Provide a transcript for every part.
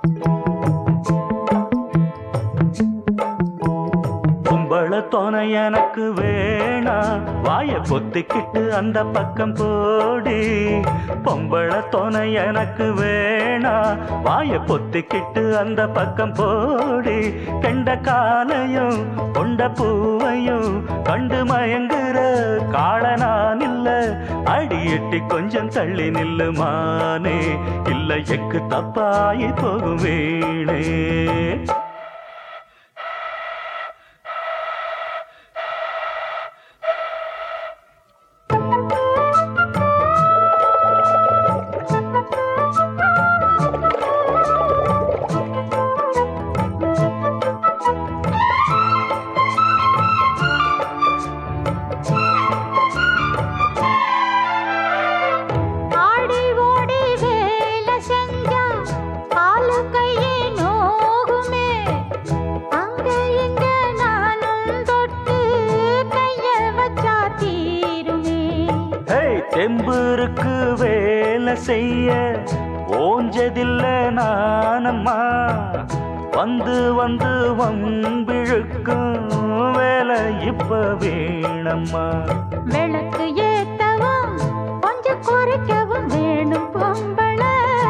கும்பள தோணை எனக்கு வேணா வாய பொத்திக்கிட்டு அந்த பக்கம் போடி பொம்பள தோணை எனக்கு வேணா வாய பொத்திக்கிட்டு அந்த பக்கம் போடி கெண்ட காலையும் கொண்ட பூவையும் கண்டு மயங்குற காளனான் இல்ல அடி எட்டி கொஞ்சம் தள்ளி நில்லுமானே இல்ல எக்கு தப்பாயி போகும் வீணே ஆடி ஓடி வேலை செஞ்சா காலு கையே நோகுமே அங்க இங்க நானும் தொட்டு கைய வச்சா தீருமே ஹேய், தெம்புருக்கு வேலை செய்ய ஓஞ்சதில்ல நானம்மா வந்து வந்து வம்பிழுக்கும் வேலை இப்ப வேணம்மா விளக்கு ஏத்தவும் கொஞ்சம் குறைக்கவும் வேணும் பொம்பளை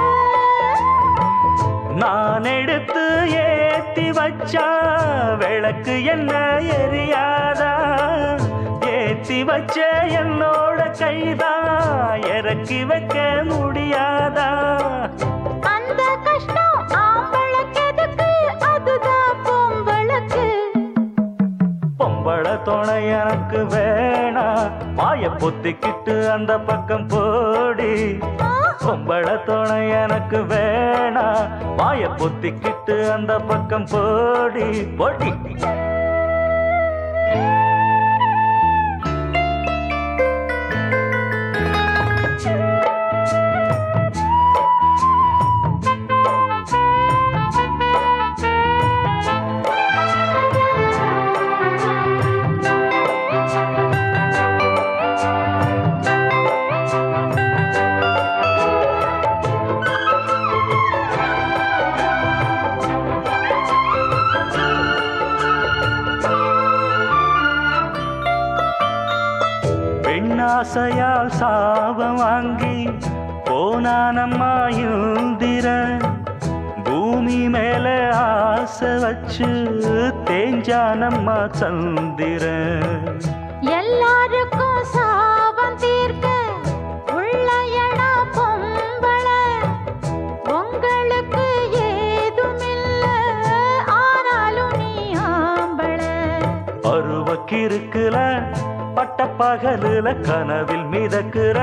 நான் எடுத்து ஏத்தி வச்சா விளக்கு என்ன எரியாதா ஏத்தி வச்ச என்னோட கைதான் இறக்கி வைக்க முடியாதா அந்த கஷ்டம் ஆம்பளுக்கு எதுக்கு அதுதான் பொம்பளுக்கு பொம்பள துணை எனக்கு வேணா வாய பொத்திக்கிட்டு அந்த பக்கம் போடி பொம்பள துணை எனக்கு வேணா வாய பொத்திக்கிட்டு அந்த பக்கம் போடி போடி பெண்ணாசையால் சாபம் வாங்கி போனானம்மா இந்திர பூமி மேல ஆசை வச்சு தேஞ்சானம்மா சந்திரன் எல்லாருக்கும் சாபம் தீர்க்க உள்ள இடம் பொம்பளை உங்களுக்கு ஏதுமில்ல ஆனாலும் நீ ஆம்பளை பருவக்கிருக்குல பட்ட பகலுல கனவில் மிதக்குற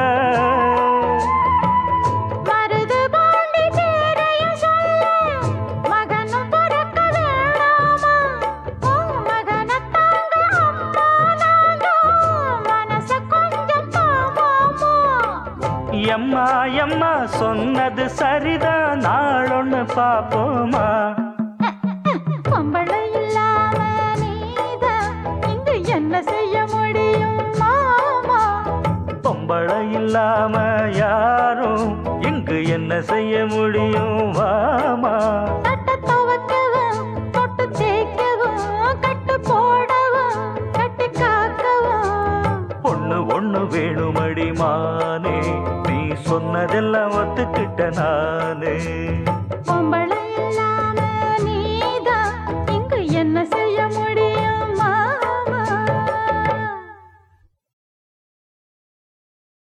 மருது பாண்டி பேரையும் சொல்ல மகனும் பிறக்க வேணாமா உன் மகனை தாங்க அம்மா நானும் மனச கொஞ்சம் தாமாமா எம்மா எம்மா சொன்னது சரிதான் நாளொன்னு பாப்போமா பொம்பளை இல்லாம நீதான் இங்கு என்ன செய்ய முடியும் மாமா பொம்பளை இல்லாம யாரும் இங்கு என்ன செய்ய முடியும் வாமா தட்ட துவக்கவும் தொட்டு தேய்க்கவும் கட்டு போடவும் கட்டி காக்கவும் ஒண்ணு ஒண்ணு வேணுமடி மானே நீ சொன்னதெல்லாம் ஒத்துக்கிட்ட நான்